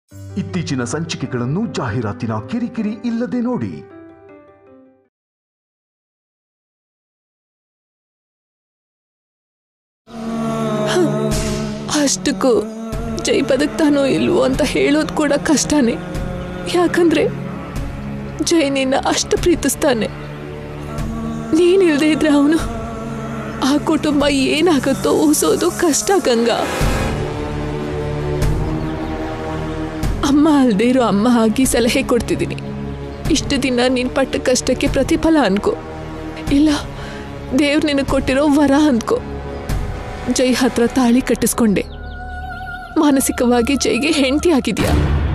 ಇತ್ತೀಚಿನ ಸಂಚಿಕೆಗಳನ್ನು ಜಾಹೀರಾತಿನ ಕಿರಿಕಿರಿ ಇಲ್ಲದೆ ನೋಡಿ ಅಷ್ಟಕ್ಕೂ ಜೈ ಬದುಕ್ತಾನೋ ಇಲ್ವೋ ಅಂತ ಹೇಳೋದು ಕೂಡ ಕಷ್ಟನೇ ಯಾಕಂದ್ರೆ ಜೈ ನಿನ್ನ ಅಷ್ಟು ಪ್ರೀತಿಸ್ತಾನೆ ನೀನಿಲ್ದೇ ಇದ್ರೆ ಅವನು ಆ ಕುಟುಂಬ ಏನಾಗುತ್ತೋ ಊಸೋದು ಕಷ್ಟ ಗಂಗಾ ಅಮ್ಮ ಅಲ್ದೇ ಇರೋ ಅಮ್ಮ ಆಗಿ ಸಲಹೆ ಕೊಡ್ತಿದ್ದೀನಿ ಇಷ್ಟು ದಿನ ನೀನು ಪಟ್ಟ ಕಷ್ಟಕ್ಕೆ ಪ್ರತಿಫಲ ಅನ್ಕೋ ಇಲ್ಲ ದೇವ್ರು ನಿನಗೆ ಕೊಟ್ಟಿರೋ ವರ ಅಂದ್ಕೋ ಜೈ ಹತ್ರ ತಾಳಿ ಕಟ್ಟಿಸ್ಕೊಂಡೆ ಮಾನಸಿಕವಾಗಿ ಜೈಗೆ ಹೆಂಡತಿ ಆಗಿದ್ಯಾ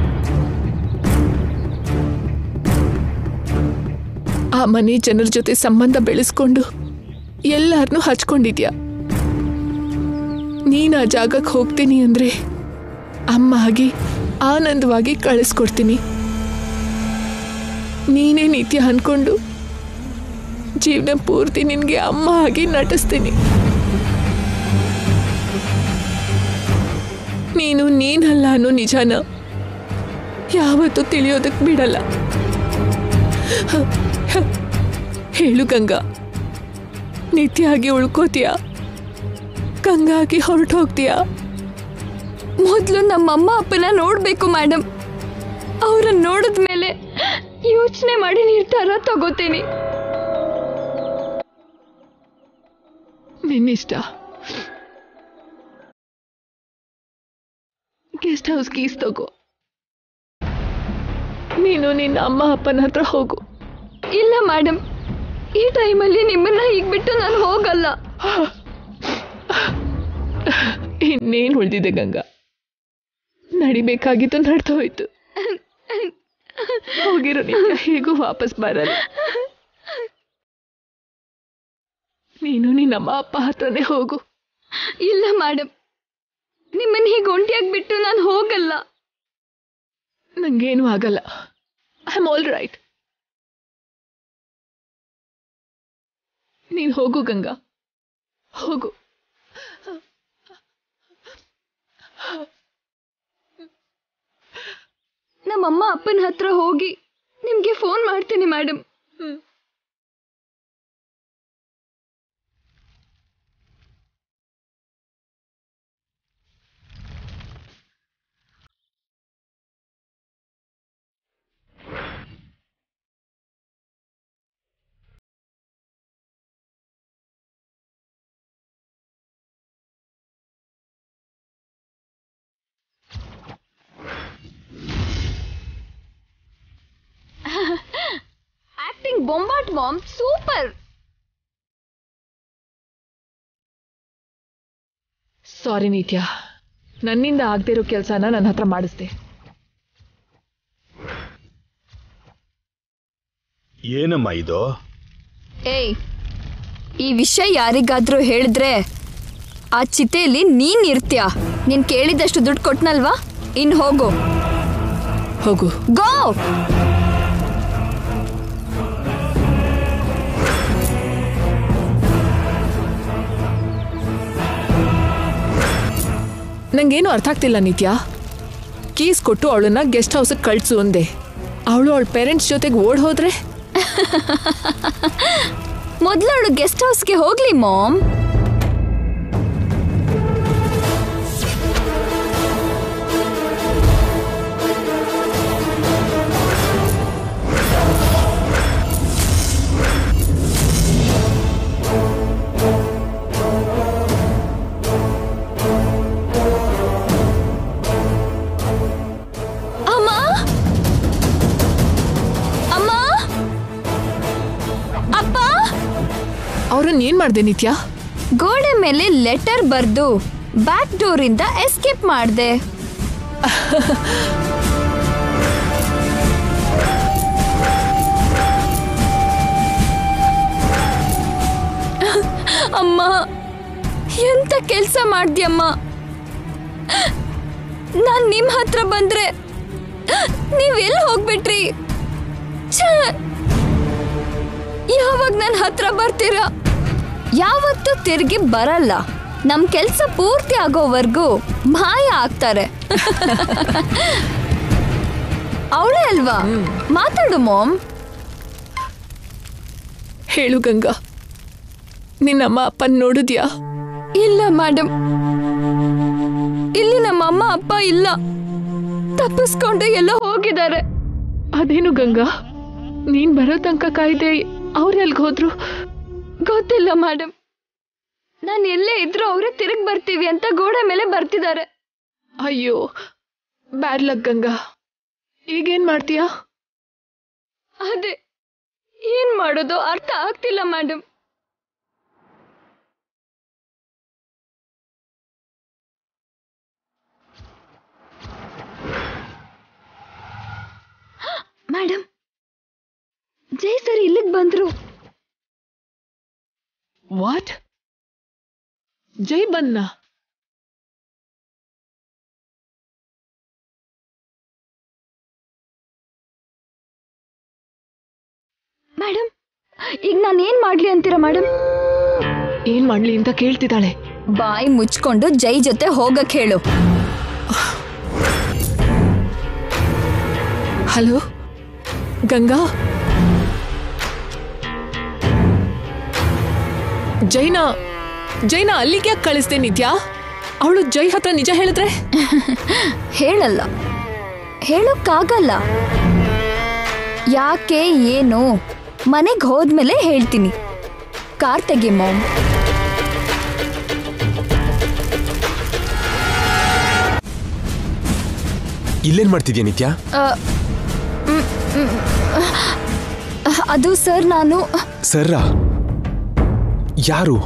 ಆ ಮನೆ ಜನರ ಜೊತೆ ಸಂಬಂಧ ಬೆಳೆಸ್ಕೊಂಡು ಎಲ್ಲಾರನ್ನೂ ಹಚ್ಕೊಂಡಿದ್ಯಾ ನೀನ್ ಆ ಜಾಗಕ್ಕೆ ಹೋಗ್ತೀನಿ ಅಂದ್ರೆ ಅಮ್ಮ ಆಗಿ ಆನಂದವಾಗಿ ಕಳಿಸ್ಕೊಡ್ತೀನಿ ನೀನೇ ನಿತ್ಯ ಅನ್ಕೊಂಡು ಜೀವನ ಪೂರ್ತಿ ನಿನಗೆ ಅಮ್ಮ ಆಗಿ ನಟಿಸ್ತೀನಿ ನೀನು ನೀನಲ್ಲ ಅನ್ನೋ ನಿಜಾನ ಯಾವತ್ತೂ ತಿಳಿಯೋದಕ್ಕೆ ಬಿಡಲ್ಲ ಹೇಳು ಗಂಗಾ ನಿತ್ಯ ಆಗಿ ಉಳ್ಕೋತೀಯಾ ಗಂಗಾ ಆಗಿ ಹೊರಟು ಹೋಗ್ತೀಯಾ ಮೊದಲು ನಮ್ಮಮ್ಮ ಅಪ್ಪನ ನೋಡ್ಬೇಕು ಮೇಡಮ್ ಅವ್ರನ್ನ ನೋಡಿದ್ಮೇಲೆ ಯೋಚನೆ ಮಾಡಿ ನಿರ್ಧಾರ ತಗೋತೀನಿ ನಿನ್ನಿಷ್ಟ ಗೆಸ್ಟ್ ಹೌಸ್ ಕೀಸ್ ತಗೋ ನೀನು ನಿನ್ನ ಅಮ್ಮ ಅಪ್ಪನ ಹತ್ರ ಹೋಗು ಇಲ್ಲ ಮೇಡಮ್ ಈ ಟೈಮಲ್ಲಿ ನಿಮ್ಮನ್ನ ಈಗ ಬಿಟ್ಟು ನಾನು ಹೋಗಲ್ಲ ಇನ್ನೇನು ಉಳಿದಿದೆ ಗಂಗಾ ನಡಿಬೇಕಾಗಿತ್ತು ನಡ್ದು ಹೋಯ್ತು ಹೋಗಿರೋ ನಿತ್ಯ ಹೇಗೂ ವಾಪಸ್ ಬರಲ್ಲ ನೀನು ನಿನ್ನಮ್ಮ ಅಪ್ಪ ಹತ್ರನೇ ಹೋಗು ಇಲ್ಲ ಮೇಡಮ್ ನಿಮ್ಮನ್ನ ಹೀಗೆ ಒಂಟಿಯಾಗಿ ಬಿಟ್ಟು ನಾನು ಹೋಗಲ್ಲ ನಂಗೇನು ಆಗಲ್ಲ ಐ ಆಮ್ ಆಲ್ ರೈಟ್ ನೀನು ಹೋಗು ಗಂಗಾ ಹೋಗು ನಮ್ಮಮ್ಮ ಅಪ್ಪನ ಹತ್ರ ಹೋಗಿ ನಿಮ್ಗೆ ಫೋನ್ ಮಾಡ್ತೀನಿ ಮೇಡಮ್ ಆಕ್ಟಿಂಗ್ ಬೊಂಬಾಟ್ ಬಾಂಬ್ ಸೂಪರ್ ಸಾರಿ ನಿತ್ಯ ನನ್ನಿಂದ ಆಗದೆ ಇರೋ ಕೆಲಸನ ನನ್ನ ಹತ್ರ ಮಾಡಿಸ್ದೆ ಏನಮ್ಮ ಇದು ಏಯ್ ಈ ವಿಷಯ ಯಾರಿಗಾದ್ರೂ ಹೇಳಿದ್ರೆ ಆ ಚಿತೆಯಲ್ಲಿ ನೀನ್ ಇರ್ತೀಯ ನೀನ್ ಕೇಳಿದಷ್ಟು ದುಡ್ಡು ಕೊಟ್ನಲ್ವಾ ಇನ್ ಹೋಗು ಹೋಗು ಗೋ ನಂಗೇನು ಅರ್ಥ ಆಗ್ತಿಲ್ಲ ನಿತ್ಯ ಕೀಸ್ ಕೊಟ್ಟು ಅವಳನ್ನ ಗೆಸ್ಟ್ ಹೌಸ್ಗೆ ಕಳ್ಸು ಅಂದೆ ಅವಳು ಅವಳ ಪೇರೆಂಟ್ಸ್ ಜೊತೆಗೆ ಓಡ್ ಹೋದ್ರೆ ಮೊದ್ಲು ಅವಳು ಗೆಸ್ಟ್ ಹೌಸ್ಗೆ ಹೋಗ್ಲಿ ಮಾಮ್ ಅಮ್ಮ ಅಮ್ಮ ಅಪ್ಪ ಅವ್ರನ್ನ ಏನ್ ಮಾಡ್ದೆ ನಿತ್ಯ ಗೋಡೆ ಮೇಲೆ ಲೆಟರ್ ಬರ್ದು ಬ್ಯಾಕ್ ಡೋರ್ ಇಂದ ಎಸ್ಕೇಪ್ ಮಾಡ್ದೆ ಅಮ್ಮ ಎಂತ ಕೆಲ್ಸ ಮಾಡ್ದ್ಯಮ್ಮ ನಾನ್ ನಿಮ್ ಹತ್ರ ಬಂದ್ರೆ ನೀವೆಲ್ಲಿ ಹೋಗ್ಬಿಟ್ರಿ ಛೇ! ಯಾವಾಗ ನನ್ನ ಹತ್ರ ಬರ್ತೀರಾ ಯಾವತ್ತೂ ತಿರುಗಿ ಬರಲ್ಲ ನಮ್ ಕೆಲ್ಸ ಪೂರ್ತಿ ಆಗೋವರೆಗೂ ಮಾಯ ಆಗ್ತಾರೆ ಅವಳೇ ಅಲ್ವಾ ಮಾತಾಡು ಮಾಮ್ ಹೇಳು ಗಂಗಾ ನಿನ್ನಮ್ಮ ಅಪ್ಪನ್ ನೋಡಿದ್ಯಾ ಇಲ್ಲ ಮೇಡಮ್ ಇಲ್ಲಿ ನಮ್ಮ ಅಮ್ಮ ಅಪ್ಪ ಇಲ್ಲ ತಪ್ಪಿಸ್ಕೊಂಡು ಎಲ್ಲ ಹೋಗಿದ್ದಾರೆ ಅದೇನು ಗಂಗಾ ನೀನ್ ಬರೋ ತನಕ ಕಾಯ್ದೆ ಅವ್ರು ಎಲ್ಗ್ ಹೋದ್ರು ಗೊತ್ತಿಲ್ಲ ಮೇಡಮ್ ನಾನು ಎಲ್ಲೇ ಇದ್ರೂ ಅವರೇ ತಿರುಗಿ ಬರ್ತೀವಿ ಅಂತ ಗೋಡೆ ಮೇಲೆ ಬರ್ತಿದ್ದಾರೆ ಅಯ್ಯೋ ಬ್ಯಾಡ್ ಲಕ್ ಗಂಗಾ ಈಗೇನ್ ಮಾಡ್ತೀಯಾ ಅದೇ ಏನ್ ಮಾಡೋದು ಅರ್ಥ ಆಗ್ತಿಲ್ಲ ಮೇಡಮ್ ಮೇಡಮ್ ಜೈ ಸರ್ ಇಲ್ಲಿಗೆ ಬಂದ್ರು ವಾಟ್ ಜೈ ಬನ್ನ ಮೇಡಮ್ ಈಗ ನಾನು ಏನ್ ಮಾಡ್ಲಿ ಅಂತೀರಾ ಮೇಡಮ್ ಏನ್ ಮಾಡ್ಲಿ ಅಂತ ಕೇಳ್ತಿದ್ದಾಳೆ ಬಾಯಿ ಮುಚ್ಕೊಂಡು ಜೈ ಜೊತೆ ಹೋಗಕ್ ಹೇಳು ಹಲೋ ಗಂಗಾ ಜೈನ ಜೈನ ಅಲ್ಲಿಗೆ ಯಾಕೆ ಕಳಿಸ್ದೆ ನಿತ್ಯಾ ಅವಳು ಜೈ ಹತ್ರ ನಿಜ ಹೇಳಿದ್ರೆ ಹೇಳಲ್ಲ ಹೇಳೋಕ್ಕಾಗಲ್ಲ ಯಾಕೆ ಏನು ಮನೆಗೆ ಹೋದ್ಮೇಲೆ ಹೇಳ್ತೀನಿ ಕಾರ್ ತೆಗಿ ಮಾಮ್ ಇಲ್ಲೇನ್ ಮಾಡ್ತಿದ್ಯಾ ನಿತ್ಯ ಅದು ಸರ್ ನಾನು ಸರ್ರಾ ಯಾರು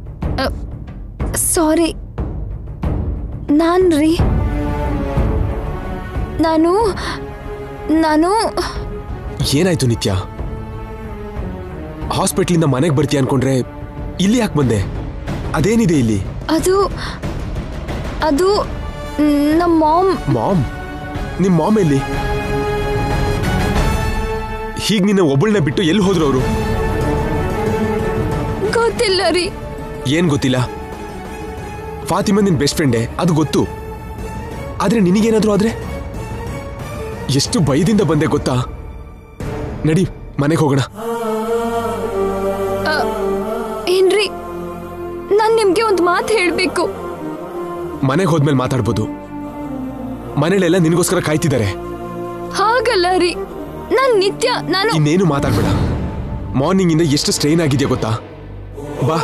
ಸಾರಿ ನಾನ್ ರೀ ನಾನು ನಾನು ಏನಾಯ್ತು ನಿತ್ಯ ಹಾಸ್ಪಿಟ್ಲಿಂದ ಮನೆಗೆ ಬರ್ತೀಯ ಅನ್ಕೊಂಡ್ರೆ ಇಲ್ಲಿ ಯಾಕೆ ಬಂದೆ ಅದೇನಿದೆ ಇಲ್ಲಿ ಅದು ಅದು ನಮ್ಮ ಮಾಮ್ ಮಾಮ್ ನಿಮ್ ಮಾಮ್ ಎಲ್ಲಿ ಹೀಗ್ ನಿನ್ನ ಒಬ್ಬಳನ್ನ ಬಿಟ್ಟು ಎಲ್ಲಿ ಹೋದ್ರು ಅವರು ಗೊತ್ತಿಲ್ಲ ರೀ ಏನ್ ಗೊತ್ತಿಲ್ಲ ಫಾತಿಮಾ ನಿನ್ ಬೆಸ್ಟ್ ಫ್ರೆಂಡೇ ಅದು ಗೊತ್ತು ಆದ್ರೆ ನಿನಗೇನಾದ್ರೂ ಆದ್ರೆ ಎಷ್ಟು ಭಯದಿಂದ ಬಂದೆ ಗೊತ್ತಾ ನಡಿ ಮನೆಗೆ ಹೋಗೋಣ ಏನ್ರಿ ನಾನ್ ನಿಮ್ಗೆ ಒಂದು ಮಾತು ಹೇಳ್ಬೇಕು ಮನೆಗೆ ಹೋದ್ಮೇಲೆ ಮಾತಾಡ್ಬೋದು ಮನೇಲೆಲ್ಲ ನಿನಗೋಸ್ಕರ ಕಾಯ್ತಿದ್ದಾರೆ ಹಾಗಲ್ಲ ರೀ ನಾನ್ ನಿತ್ಯ ನಾನು ಇನ್ನೇನು ಮಾತಾಡ್ಬೇಡ ಮಾರ್ನಿಂಗ್ ಇಂದ ಎಷ್ಟು ಸ್ಟ್ರೈನ್ ಆಗಿದೆಯಾ ಗೊತ್ತಾ ಬಾ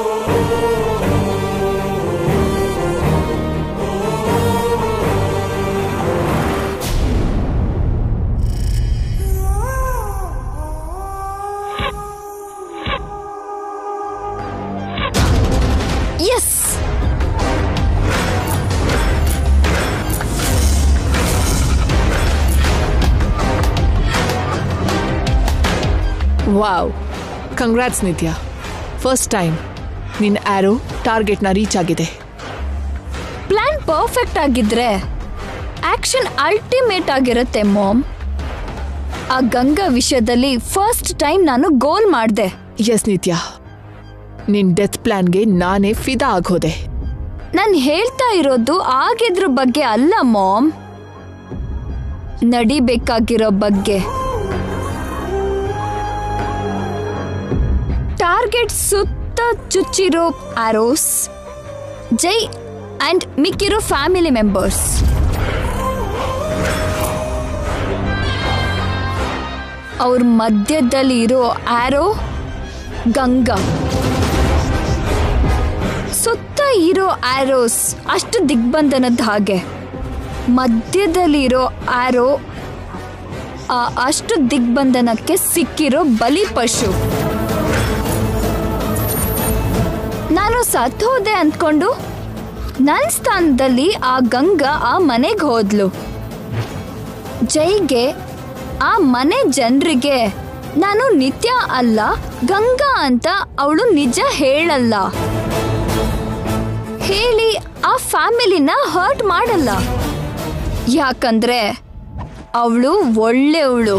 yes wow congrats Nithya first time ನಿನ್ನ ಆರೋ ಟಾರ್ಗೆಟ್ನ ರೀಚ್ ಆಗಿದೆ ಪ್ಲಾನ್ ಪರ್ಫೆಕ್ಟ್ ಆಗಿದ್ರೆ ಆಕ್ಷನ್ ಅಲ್ಟಿಮೇಟ್ ಆಗಿರುತ್ತೆ ಮಾಮ್ ಆ ಗಂಗಾ ವಿಷಯದಲ್ಲಿ ಫಸ್ಟ್ ಟೈಮ್ ನಾನು ಗೋಲ್ ಮಾಡಿದೆ ಎಸ್ ನಿತ್ಯ ನಿನ್ ಡೆತ್ ಪ್ಲಾನ್ಗೆ ನಾನೇ ಫಿದಾ ಆಗೋದೆ ನಾನು ಹೇಳ್ತಾ ಇರೋದು ಆಗಿದ್ರ ಬಗ್ಗೆ ಅಲ್ಲ ಮಾಮ್ ನಡಿಬೇಕಾಗಿರೋ ಬಗ್ಗೆ ಟಾರ್ಗೆಟ್ ಸುತ್ತ ಚುಚ್ಚಿರೋ ಆರೋಸ್ ಜೈ ಅಂಡ್ ಮಿಕ್ಕಿರೋ ಫ್ಯಾಮಿಲಿ ಮೆಂಬರ್ಸ್ ಅವ್ರ ಮಧ್ಯದಲ್ಲಿ ಇರೋ ಆರೋ ಗಂಗಾ ಸುತ್ತ ಇರೋ ಆರೋಸ್ ಅಷ್ಟು ದಿಗ್ಬಂಧನದ ಹಾಗೆ ಮಧ್ಯದಲ್ಲಿರೋ ಆರೋ ಆ ಅಷ್ಟು ದಿಗ್ಬಂಧನಕ್ಕೆ ಸಿಕ್ಕಿರೋ ಬಲಿ ಪಶು ನಾನು ಸತ್ ಹೋದೆ ಅಂದ್ಕೊಂಡು ನನ್ನ ಸ್ಥಾನದಲ್ಲಿ ಆ ಗಂಗಾ ಆ ಮನೆಗೆ ಹೋದ್ಲು ಜೈಗೆ ಆ ಮನೆ ಜನರಿಗೆ ನಾನು ನಿತ್ಯ ಅಲ್ಲ ಗಂಗಾ ಅಂತ ಅವಳು ನಿಜ ಹೇಳಲ್ಲ ಹೇಳಿ ಆ ಫ್ಯಾಮಿಲಿನ ಹರ್ಟ್ ಮಾಡಲ್ಲ ಯಾಕಂದ್ರೆ ಅವಳು ಒಳ್ಳೆಯವಳು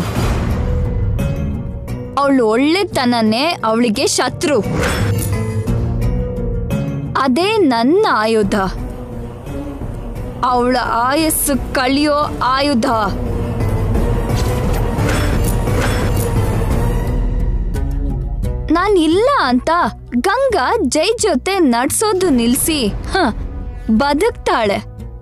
ಅವಳು ಒಳ್ಳೆತನನೇ ಅವಳಿಗೆ ಶತ್ರು ಅದೇ ನನ್ನ ಆಯುಧ ಅವಳ ಆಯಸ್ಸು ಕಳಿಯೋ ಆಯುಧ ನಾನ್ ಇಲ್ಲ ಅಂತ ಗಂಗಾ ಜೈ ಜೊತೆ ನಡ್ಸೋದು ನಿಲ್ಸಿ ಹ ಬದುಕ್ತಾಳೆ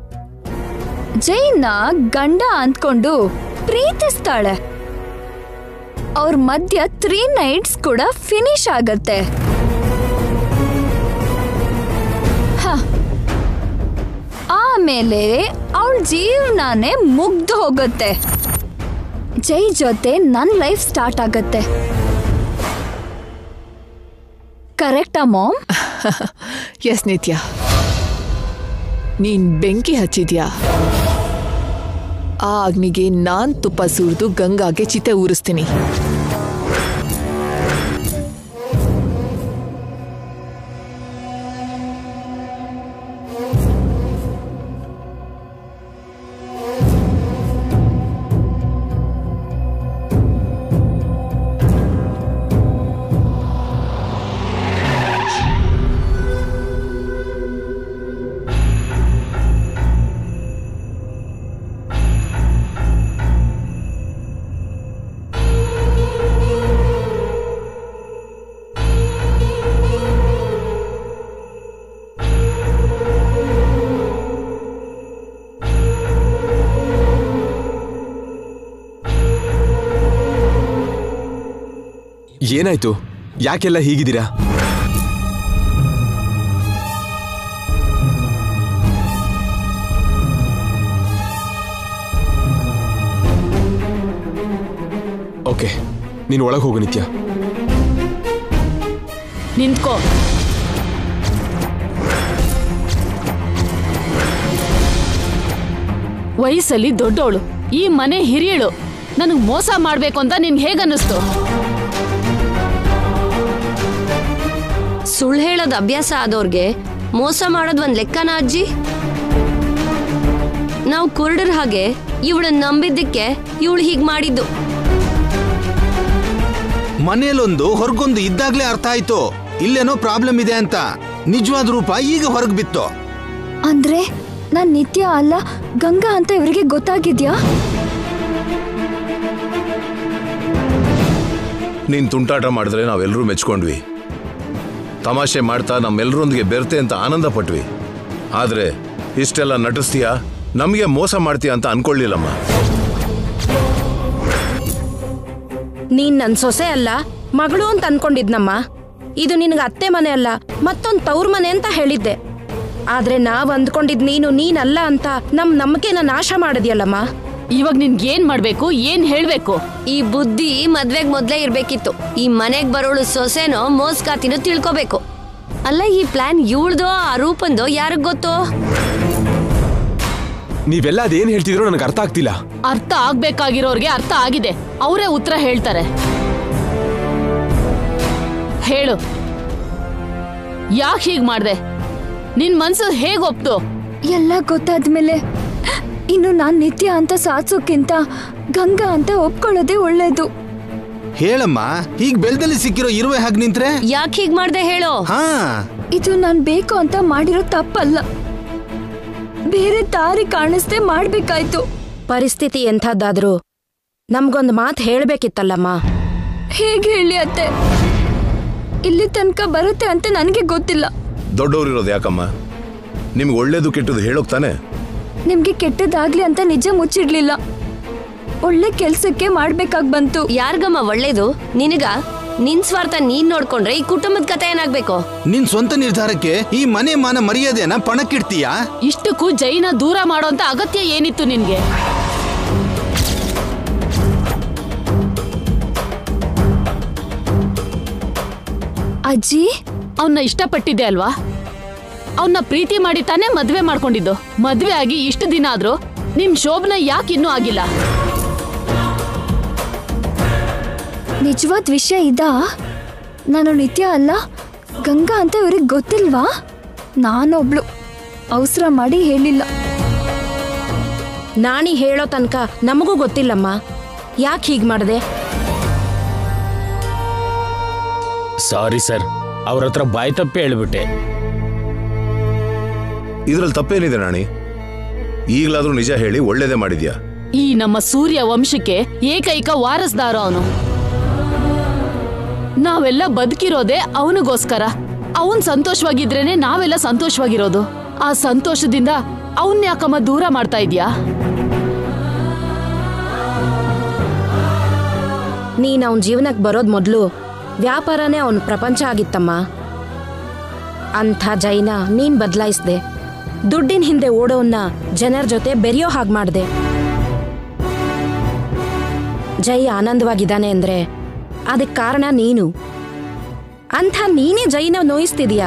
ಜೈನ ಗಂಡ ಅಂದ್ಕೊಂಡು ಪ್ರೀತಿಸ್ತಾಳೆ ಅವ್ರ ಮಧ್ಯ ತ್ರೀ ನೈಟ್ಸ್ ಕೂಡ ಫಿನಿಶ್ ಆಗತ್ತೆ ಹ. ಆಮೇಲೆ ಅವಳ ಜೀವನನೇ ಮುಗ್ದು ಹೋಗುತ್ತೆ ಜೈ ಜೊತೆ ನನ್ ಲೈಫ್ ಸ್ಟಾರ್ಟ್ ಆಗತ್ತೆ ಕರೆಕ್ಟಾ ಮಾಮ್ ಎಸ್ ನಿತ್ಯ ನೀನ್ ಬೆಂಕಿ ಹಚ್ಚಿದ್ಯಾ ಆ ಅಗ್ನಿಗೆ ನಾನ್ ತುಪ್ಪ ಸುರಿದು ಗಂಗಾಗೆ ಚಿತೆ ಊರಿಸ್ತೀನಿ ಏನಾಯ್ತು ಯಾಕೆಲ್ಲ ಹೀಗಿದ್ದೀರಾ ಓಕೆ ನೀನು ಒಳಗೆ ಹೋಗು ನಿತ್ಯ ನಿಂತ್ಕೋ ವಯಸ್ಸಲ್ಲಿ ದೊಡ್ಡವಳು ಈ ಮನೆ ಹಿರಿಯಳು ನನಗ್ ಮೋಸ ಮಾಡ್ಬೇಕು ಅಂತ ನಿನ್ಗೆ ಹೇಗನ್ನಿಸ್ತು ಸುಳ್ಳು ಹೇಳೋದು ಅಭ್ಯಾಸ ಆದವ್ರಿಗೆ ಮೋಸ ಮಾಡೋದು ಒಂದ್ ಲೆಕ್ಕನ ಅಜ್ಜಿ ನಾವು ಕುರುಡರ ಹಾಗೆ ಇವಳನ್ನ ನಂಬಿದ್ದಕ್ಕೆ ಇವಳು ಹೀಗ್ ಮಾಡಿದ್ದು ಮನೇಲೊಂದು ಹೊರಗೊಂದು ಇದ್ದಾಗ್ಲೇ ಅರ್ಥ ಆಯ್ತು ಇಲ್ಲೇನೋ ಪ್ರಾಬ್ಲಮ್ ಇದೆ ಅಂತ ನಿಜವಾದ ರೂಪ ಈಗ ಹೊರಗ್ ಬಿತ್ತು ಅಂದ್ರೆ ನಾನ್ ನಿತ್ಯ ಅಲ್ಲ ಗಂಗಾ ಅಂತ ಇವರಿಗೆ ಗೊತ್ತಾಗಿದ್ಯಾ ನೀನ್ ತುಂಟಾಟ ಮಾಡಿದ್ರೆ ನಾವೆಲ್ಲರೂ ಮೆಚ್ಕೊಂಡ್ವಿ ತಮಾಷೆ ಮಾಡ್ತಾ ನಮ್ಮೆಲ್ಲರೊಂದಿಗೆ ಬೆರ್ತೆ ಅಂತ ಆನಂದ ಪಟ್ವಿ ಆದ್ರೆ ಇಷ್ಟೆಲ್ಲ ನಟಿಸ್ತೀಯಾ ನಮಗೆ ಮೋಸ ಮಾಡ್ತೀಯ ಅಂತ ಅನ್ಕೊಳ್ಳಿಲ್ಲಮ್ಮ ನೀನ್ ನನ್ ಸೊಸೆ ಅಲ್ಲ ಮಗಳು ಅಂತ ಅನ್ಕೊಂಡಿದ್ನಮ್ಮ ಇದು ನಿನಗೆ ಅತ್ತೆ ಮನೆ ಅಲ್ಲ ಮತ್ತೊಂದ್ ತವ್ರ ಮನೆ ಅಂತ ಹೇಳಿದ್ದೆ ಆದ್ರೆ ನಾವ್ ಅಂದ್ಕೊಂಡಿದ್ ನೀನು ನೀನಲ್ಲ ಅಂತ ನಮ್ ನಂಬಿಕೆನ ನಾಶ ಮಾಡಿದ್ಯಲ್ಲಮ್ಮ ಇವಾಗ ನಿನ್ಗೆ ಏನ್ ಮಾಡ್ಬೇಕು ಏನ್ ಹೇಳ್ಬೇಕು ಈ ಬುದ್ಧಿ ಮದ್ವೆಗ್ ಮೊದ್ಲೇ ಇರ್ಬೇಕಿತ್ತು ಈ ಮನೆಗ್ ಬರೋಳು ಸೊಸೆನೋ ಮೋಸ್ಕಾತಿನೋ ತಿಳ್ಕೋಬೇಕು ಅಲ್ಲ ಈ ಪ್ಲಾನ್ ಇವಳ್ದೋ ಆ ರೂಪಂದೋ ಯಾರಿಗ್ ಗೊತ್ತೋ ನೀವೆಲ್ಲ ಅದೇನ್ ಹೇಳ್ತಿದ್ರೋ ನನಗೆ ಅರ್ಥ ಆಗ್ತಿಲ್ಲ ಅರ್ಥ ಆಗ್ಬೇಕಾಗಿರೋರ್ಗೆ ಅರ್ಥ ಆಗಿದೆ ಅವರೇ ಉತ್ತರ ಹೇಳ್ತಾರೆ ಹೇಳು ಯಾಕೆ ಹೀಗ್ ಮಾಡ್ದೆ ನಿನ್ ಮನ್ಸು ಹೇಗ್ ಒಪ್ತು ಎಲ್ಲ ಗೊತ್ತಾದ್ಮೇಲೆ ಇನ್ನು ನಾನ್ ನಿತ್ಯ ಅಂತ ಸಾಧಿಸೋಕ್ಕಿಂತ ಗಂಗಾ ಅಂತ ಒಪ್ಕೊಳ್ಳೋದೇ ಒಳ್ಳೇದು ಹೇಳಮ್ಮ ಈಗ ಬೆಲ್ದಲ್ಲಿ ಸಿಕ್ಕಿರೋ ಇರುವೆ ಹಾಗೆ ನಿಂತ್ರೆ ಯಾಕೆ ಹೀಗ್ ಮಾಡ್ದೆ ಹೇಳೋ ಹಾ ಇದು ನಾನ್ ಬೇಕು ಅಂತ ಮಾಡಿರೋ ತಪ್ಪಲ್ಲ ಬೇರೆ ದಾರಿ ಕಾಣಿಸ್ದೆ ಮಾಡ್ಬೇಕಾಯ್ತು ಪರಿಸ್ಥಿತಿ ಎಂಥದ್ದಾದ್ರೂ ನಮ್ಗೊಂದ್ ಮಾತ್ ಹೇಳ್ಬೇಕಿತ್ತಲ್ಲಮ್ಮ ಹೇಗೆ ಹೇಳಿ ಅತ್ತೆ ಇಲ್ಲಿ ತನಕ ಬರುತ್ತೆ ಅಂತ ನನಗೆ ಗೊತ್ತಿಲ್ಲ ದೊಡ್ಡವರಿರೋದು ಯಾಕಮ್ಮ ನಿಮ್ಗೆ ಒಳ್ಳೇದು ಕೆಟ್ಟದ್ದು ಹೇಳೋಕ್ ತಾನೆ ನಿಮ್ಗೆ ಕೆಟ್ಟದಾಗ್ಲಿ ಅಂತ ನಿಜ ಮುಚ್ಚಿಡ್ಲಿಲ್ಲ ಒಳ್ಳೆ ಕೆಲ್ಸಕ್ಕೆ ಮಾಡ್ಬೇಕಾಗ್ ಬಂತು ಯಾರ್ಗಮ್ಮ ಒಳ್ಳೇದು ನಿನಗ ನಿನ್ ಸ್ವಾರ್ಥ ನೀನ್ ನೋಡ್ಕೊಂಡ್ರೆ ಈ ಕುಟುಂಬದ ಕತೆ ಏನಾಗ್ಬೇಕು ನಿನ್ ಸ್ವಂತ ನಿರ್ಧಾರಕ್ಕೆ ಈ ಮನೆ ಮಾನ ಮರ್ಯಾದೆನ ಪಣಕ್ಕಿಡ್ತೀಯಾ ಇಷ್ಟಕ್ಕೂ ಜೈನ ದೂರ ಮಾಡೋಂತ ಅಗತ್ಯ ಏನಿತ್ತು ನಿನ್ಗೆ ಅಜ್ಜಿ ಅವನ್ನ ಇಷ್ಟಪಟ್ಟಿದ್ದೆ ಅಲ್ವಾ ಅವನ್ನ ಪ್ರೀತಿ ಮಾಡಿ ತಾನೇ ಮದ್ವೆ ಮಾಡ್ಕೊಂಡಿದ್ದು ಮದ್ವೆ ಆಗಿ ಇಷ್ಟು ದಿನ ಆದ್ರೂ ನಿಮ್ ಶೋಭನ ಯಾಕೆ ಇನ್ನೂ ಆಗಿಲ್ಲ ನಿಜವಾದ ವಿಷಯ ಇದಾ ನಾನು ನಿತ್ಯ ಅಲ್ಲ ಗಂಗಾ ಅಂತ ಇವ್ರಿಗೆ ಗೊತ್ತಿಲ್ವಾ ನಾನೊಬ್ಳು ಅವಸರ ಮಾಡಿ ಹೇಳಿಲ್ಲ ನಾಣಿ ಹೇಳೋ ತನಕ ನಮಗೂ ಗೊತ್ತಿಲ್ಲಮ್ಮ ಯಾಕೆ ಹೀಗ್ ಮಾಡ್ದೆ ಸಾರಿ ಸರ್ ಅವ್ರ ಹತ್ರ ಬಾಯಿ ತಪ್ಪಿ ಹೇಳ್ಬಿಟ್ಟೆ ಇದ್ರಲ್ಲಿ ತಪ್ಪೇನಿದೆ ನಾಣಿ ಈಗಲಾದ್ರೂ ನಿಜ ಹೇಳಿ ಒಳ್ಳೇದೇ ಮಾಡಿದ್ಯಾ ಈ ನಮ್ಮ ಸೂರ್ಯ ವಂಶಕ್ಕೆ ಏಕೈಕ ವಾರಸ್ದಾರ ಅವನು ನಾವೆಲ್ಲ ಬದುಕಿರೋದೇ ಅವನಿಗೋಸ್ಕರ ಅವನ್ ಸಂತೋಷವಾಗಿದ್ರೇನೆ ನಾವೆಲ್ಲ ಸಂತೋಷವಾಗಿರೋದು ಆ ಸಂತೋಷದಿಂದ ಅವನ್ ಯಾಕಮ್ಮ ದೂರ ಮಾಡ್ತಾ ಇದ್ಯಾ ನೀನ್ ಅವನ ಜೀವನಕ್ಕೆ ಬರೋದ್ ಮೊದಲು ವ್ಯಾಪಾರನೇ ಅವನ ಪ್ರಪಂಚ ಆಗಿತ್ತಮ್ಮ ಅಂಥ ಜೈನ ನೀನ್ ಬದಲಾಯಿಸ್ದೆ ದುಡ್ಡಿನ ಹಿಂದೆ ಓಡೋನ್ನ ಜನರ ಜೊತೆ ಬೆರೆಯೋ ಹಾಗೆ ಮಾಡ್ದೆ ಜೈ ಆನಂದವಾಗಿದ್ದಾನೆ ಅಂದ್ರೆ ಅದಕ್ಕೆ ಕಾರಣ ನೀನು ಅಂಥ ನೀನೇ ಜೈನ ನೋಯಿಸ್ತಿದ್ಯಾ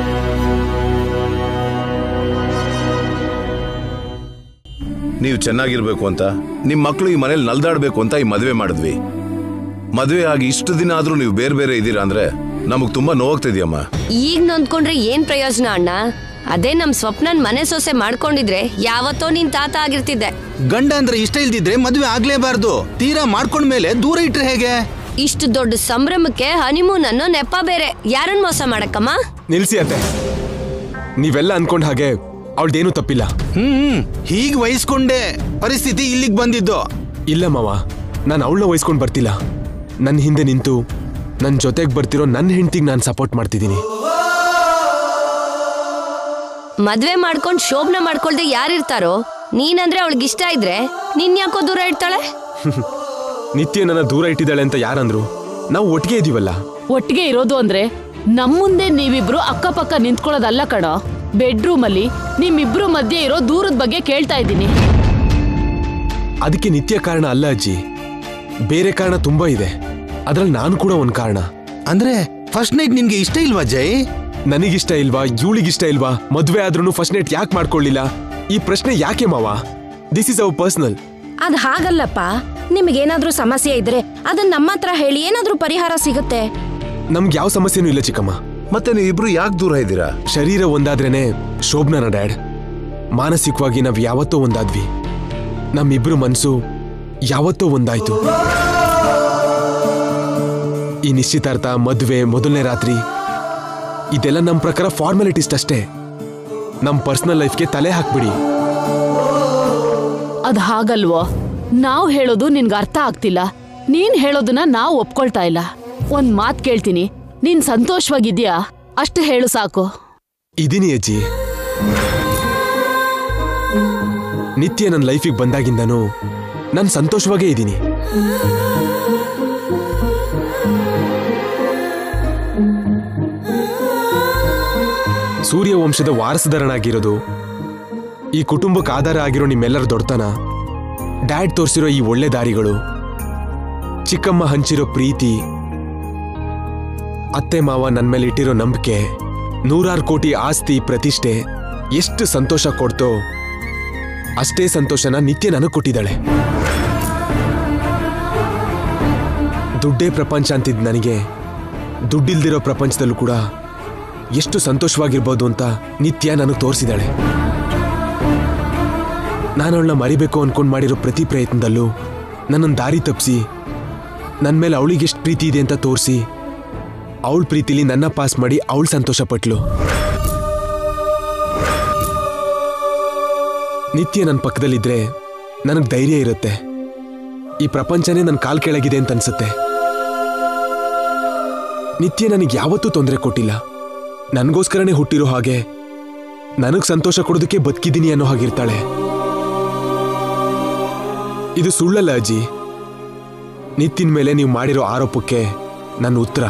ನೀವು ಚೆನ್ನಾಗಿರ್ಬೇಕು ಅಂತ ನಿಮ್ ಮಕ್ಕಳು ಈ ಮನೇಲಿ ನಲ್ದಾಡ್ಬೇಕು ಅಂತ ಈ ಮದುವೆ ಮಾಡಿದ್ವಿ ಮದುವೆ ಆಗಿ ಇಷ್ಟು ದಿನ ಆದ್ರೂ ನೀವು ಬೇರೆ ಬೇರೆ ಇದ್ದೀರಾ ಅಂದ್ರೆ ನಮಗ್ ತುಂಬಾ ನೋವಾಗ್ತಿದ್ಯಮ್ಮ ಈಗ ನೊಂದ್ಕೊಂಡ್ರೆ ಏನ್ ಪ್ರಯೋಜನ ಅಣ್ಣ ಅದೇ ನಮ್ ಸ್ವಪ್ನನ್ ಮನೆ ಸೊಸೆ ಮಾಡ್ಕೊಂಡಿದ್ರೆ ಯಾವತ್ತೋ ನಿನ್ ತಾತ ಆಗಿರ್ತಿದ್ದೆ ಗಂಡ ಅಂದ್ರೆ ಇಷ್ಟ ಇಲ್ದಿದ್ರೆ ಮದುವೆ ಆಗ್ಲೇಬಾರ್ದು ತೀರಾ ಮಾಡ್ಕೊಂಡ್ಮೇಲೆ ದೂರ ಇಟ್ರೆ ಹೇಗೆ ಇಷ್ಟು ದೊಡ್ಡ ಸಂಭ್ರಮಕ್ಕೆ ಹನಿಮೂನ್ ಅನ್ನೋ ನೆಪ ಬೇರೆ ಯಾರನ್ ಮೋಸ ಮಾಡಕ್ಕಮ್ಮ ನಿಲ್ಸಿ ಅತ್ತೆ ನೀವೆಲ್ಲ ಅನ್ಕೊಂಡ್ ಹಾಗೆ ಅವಳ್ದೇನೂ ತಪ್ಪಿಲ್ಲ ಹ್ಮ್ ಹೀಗ್ ವಹಿಸ್ಕೊಂಡೆ ಪರಿಸ್ಥಿತಿ ಇಲ್ಲಿಗೆ ಬಂದಿದ್ದು ಇಲ್ಲ ಮಾವ ನಾನು ಅವಳನ್ನ ವಹಿಸ್ಕೊಂಡು ಬರ್ತಿಲ್ಲ ನನ್ನ ಹಿಂದೆ ನಿಂತು ನನ್ನ ಜೊತೆಗೆ ಬರ್ತಿರೋ ನನ್ನ ಹೆಂಡತಿಗೆ ನಾನು ಸಪೋರ್ಟ್ ಮಾಡ್ತಿದ್ದೀನಿ ಮದ್ವೆ ಮಾಡ್ಕೊಂಡ್ ಶೋಭನ ಮಾಡ್ಕೊಳ್ದೆ ಯಾರಿರ್ತಾರೋ ನೀನಂದ್ರೆ ಅವಳಿಗೆ ಇಷ್ಟ ಇದ್ರೆ ನಿನ್ ಯಾಕೋ ದೂರ ಇಡ್ತಾಳೆ ನಿತ್ಯ ನನ್ನ ದೂರ ಇಟ್ಟಿದ್ದಾಳೆ ಅಂತ ಯಾರಂದ್ರು ನಾವು ಒಟ್ಟಿಗೆ ಇದೀವಲ್ಲ ಒಟ್ಟಿಗೆ ಇರೋದು ಅಂದ್ರೆ ನಮ್ ಮುಂದೆ ನೀವಿಬ್ರು ಅಕ್ಕಪಕ್ಕ ನಿಂತ್ಕೊಳ್ಳೋದಲ್ಲ ಕಣೋ ಬೆಡ್ರೂಮ್ ಅಲ್ಲಿ ನಿಮ್ಮಿಬ್ರು ಮಧ್ಯೆ ಇರೋ ದೂರದ ಬಗ್ಗೆ ಕೇಳ್ತಾ ಇದ್ದೀನಿ ಅದಕ್ಕೆ ನಿತ್ಯ ಕಾರಣ ಅಲ್ಲ ಅಜ್ಜಿ ಬೇರೆ ಕಾರಣ ತುಂಬಾ ಇದೆ ಅದ್ರಲ್ಲಿ ನಾನು ಕೂಡ ಒಂದ್ ಕಾರಣ ಅಂದ್ರೆ ಫಸ್ಟ್ ನೈಟ್ ನಿನ್ಗೆ ಇಷ್ಟ ಇಲ್ವಾ ಜೈ ನನಗಿಷ್ಟ ಇಲ್ವಾ ಇವಳಿಗಿಷ್ಟ ಇಲ್ವಾ ಮದ್ವೆ ಆದ್ರೂ ಫಸ್ಟ್ ನೈಟ್ ಯಾಕೆ ಮಾಡ್ಕೊಳ್ಳಿಲ್ಲ ಈ ಪ್ರಶ್ನೆ ಯಾಕೆ ಮಾವ ದಿಸ್ ಇಸ್ ಅವರ್ ಪರ್ಸನಲ್ ಅದ್ ಹಾಗಲ್ಲಪ್ಪ ನಿಮಗೇನಾದ್ರೂ ಸಮಸ್ಯೆ ಇದ್ರೆ ಅದನ್ನ ನಮ್ಮ ಹತ್ರ ಹೇಳಿ ಏನಾದ್ರೂ ಪರಿಹಾರ ಸಿಗುತ್ತೆ ನಮ್ಗೆ ಯಾವ ಸಮಸ್ಯೆನೂ ಇಲ್ಲ ಚಿಕ್ಕಮ್ಮ ಮತ್ತೆ ನೀವು ಇಬ್ರು ಯಾಕೆ ದೂರ ಇದ್ದೀರಾ ಶರೀರ ಒಂದಾದ್ರೇನೆ ಶೋಭನನ ಡ್ಯಾಡ್ ಮಾನಸಿಕವಾಗಿ ನಾವ್ ಯಾವತ್ತೋ ಒಂದಾದ್ವಿ ನಮ್ಮಿಬ್ರು ಮನ್ಸು ಯಾವತ್ತೋ ಒಂದಾಯ್ತು ಈ ನಿಶ್ಚಿತಾರ್ಥ ಮದ್ವೆ ಮೊದಲನೇ ರಾತ್ರಿ ಇದೆಲ್ಲ ನಮ್ಮ ಪ್ರಕಾರ ಫಾರ್ಮಾಲಿಟೀಸ್ ಅಷ್ಟೇ ನಮ್ಮ ಪರ್ಸನಲ್ ಲೈಫ್ಗೆ ತಲೆ ಹಾಕ್ಬಿಡಿ ಅದ್ ಹಾಗಲ್ವೋ ನಾವ್ ಹೇಳೋದು ನಿನ್ಗೆ ಅರ್ಥ ಆಗ್ತಿಲ್ಲ ನೀನ್ ಹೇಳೋದನ್ನ ನಾವ್ ಒಪ್ಕೊಳ್ತಾ ಇಲ್ಲ ಒಂದ್ ಮಾತ್ ಕೇಳ್ತೀನಿ ನೀನ್ ಸಂತೋಷವಾಗಿದ್ಯಾ ಅಷ್ಟು ಹೇಳು ಸಾಕು ಇದೀನಿ ಅಜ್ಜಿ ನಿತ್ಯ ನನ್ನ ಲೈಫಿಗೆ ಬಂದಾಗಿಂದನೂ ನಾನು ಸಂತೋಷವಾಗೇ ಇದ್ದೀನಿ ಸೂರ್ಯವಂಶದ ವಾರಸದಾರನಾಗಿರೋದು ಈ ಕುಟುಂಬಕ್ಕೆ ಆಧಾರ ಆಗಿರೋ ನಿಮ್ಮೆಲ್ಲರ ದೊಡ್ಡತನ ಡ್ಯಾಡ್ ತೋರಿಸಿರೋ ಈ ಒಳ್ಳೆ ದಾರಿಗಳು ಚಿಕ್ಕಮ್ಮ ಹಂಚಿರೋ ಪ್ರೀತಿ ಅತ್ತೆ ಮಾವ ನನ್ನ ಮೇಲೆ ಇಟ್ಟಿರೋ ನಂಬಿಕೆ ನೂರಾರು ಕೋಟಿ ಆಸ್ತಿ ಪ್ರತಿಷ್ಠೆ ಎಷ್ಟು ಸಂತೋಷ ಕೊಡ್ತೋ ಅಷ್ಟೇ ಸಂತೋಷನ ನಿತ್ಯ ನನಗೆ ಕೊಟ್ಟಿದ್ದಾಳೆ ದುಡ್ಡೇ ಪ್ರಪಂಚ ಅಂತಿದ್ ನನಗೆ ದುಡ್ಡಿಲ್ದಿರೋ ಪ್ರಪಂಚದಲ್ಲೂ ಕೂಡ ಎಷ್ಟು ಸಂತೋಷವಾಗಿರ್ಬೋದು ಅಂತ ನಿತ್ಯ ನನಗೆ ತೋರಿಸಿದಾಳೆ ನಾನು ಅವಳನ್ನ ಮರಿಬೇಕು ಅನ್ಕೊಂಡು ಮಾಡಿರೋ ಪ್ರತಿ ಪ್ರಯತ್ನದಲ್ಲೂ ನನ್ನನ್ನು ದಾರಿ ತಪ್ಪಿಸಿ ನನ್ನ ಮೇಲೆ ಅವಳಿಗೆ ಎಷ್ಟು ಪ್ರೀತಿ ಇದೆ ಅಂತ ತೋರಿಸಿ ಅವಳ ಪ್ರೀತಿಲಿ ನನ್ನ ಪಾಸ್ ಮಾಡಿ ಅವಳು ಸಂತೋಷ ಪಟ್ಲು ನಿತ್ಯ ನನ್ನ ಪಕ್ಕದಲ್ಲಿದ್ರೆ ನನಗೆ ಧೈರ್ಯ ಇರುತ್ತೆ ಈ ಪ್ರಪಂಚನೇ ನನ್ನ ಕಾಲ್ ಕೆಳಗಿದೆ ಅಂತ ಅನ್ಸುತ್ತೆ ನಿತ್ಯ ನನಗೆ ಯಾವತ್ತೂ ತೊಂದರೆ ಕೊಟ್ಟಿಲ್ಲ ನನಗೋಸ್ಕರನೇ ಹುಟ್ಟಿರೋ ಹಾಗೆ ನನಗೆ ಸಂತೋಷ ಕೊಡೋದಕ್ಕೆ ಬದುಕಿದ್ದೀನಿ ಅನ್ನೋ ಹಾಗಿರ್ತಾಳೆ ಇದು ಸುಳ್ಳಲ್ಲ ಅಜ್ಜಿ ನಿತ್ತಿನ ಮೇಲೆ ನೀವು ಮಾಡಿರೋ ಆರೋಪಕ್ಕೆ ನನ್ನ ಉತ್ತರ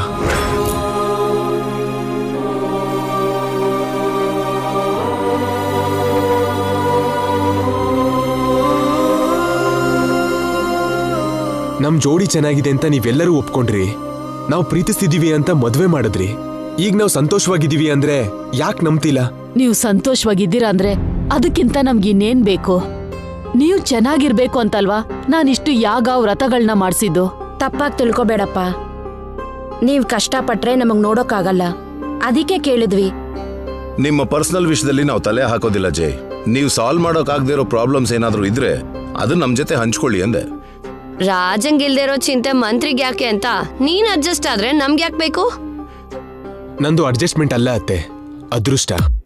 ನಮ್ ಜೋಡಿ ಚೆನ್ನಾಗಿದೆ ಅಂತ ನೀವೆಲ್ಲರೂ ಒಪ್ಕೊಂಡ್ರಿ ನಾವು ಪ್ರೀತಿಸ್ತಿದೀವಿ ಅಂತ ಮದ್ವೆ ಮಾಡಿದ್ರಿ ಈಗ ನಾವು ಸಂತೋಷವಾಗಿದ್ದೀವಿ ಅಂದ್ರೆ ಯಾಕೆ ನಂಬ್ತಿಲ್ಲ ನೀವು ಸಂತೋಷವಾಗಿದ್ದೀರಾ ಅಂದ್ರೆ ಅದಕ್ಕಿಂತ ನಮ್ಗೆ ಇನ್ನೇನ್ ಬೇಕು ನೀವು ಚೆನ್ನಾಗಿರ್ಬೇಕು ಅಂತಲ್ವಾ ನಾನಿಷ್ಟು ಯಾಗ ವ್ರತಗಳನ್ನ ಮಾಡಿಸಿದ್ದು ತಪ್ಪಾಗಿ ತಿಳ್ಕೊಬೇಡಪ್ಪ ನೀವು ಕಷ್ಟಪಟ್ರೆ ನಮಗ್ ನೋಡೋಕ್ಕಾಗಲ್ಲ ಅದಕ್ಕೆ ಕೇಳಿದ್ವಿ ನಿಮ್ಮ ಪರ್ಸನಲ್ ವಿಷಯದಲ್ಲಿ ನಾವು ತಲೆ ಹಾಕೋದಿಲ್ಲ ಜೈ ನೀವು ಸಾಲ್ವ್ ಮಾಡೋಕ್ಕಾಗದೇ ಇರೋ ಪ್ರಾಬ್ಲಮ್ಸ್ ಏನಾದರೂ ಇದ್ರೆ ಅದನ್ನ ನಮ್ಮ ಜೊತೆ ಹಂಚ್ಕೊಳ್ಳಿ ಅಂದೆ ರಾಜಂಗಿಲ್ದೇ ಇರೋ ಚಿಂತೆ ಮಂತ್ರಿಗೆ ಯಾಕೆ ಅಂತ ನೀನ್ ಅಡ್ಜಸ್ಟ್ ಆದ್ರೆ ನಮ್ಗೆ ಯಾಕೆ ಬೇಕು ನಂದು ಅಡ್ಜಸ್ಟ್ಮೆಂಟ್ ಅಲ್ಲ ಅತ್ತೆ ಅದೃಷ್ಟ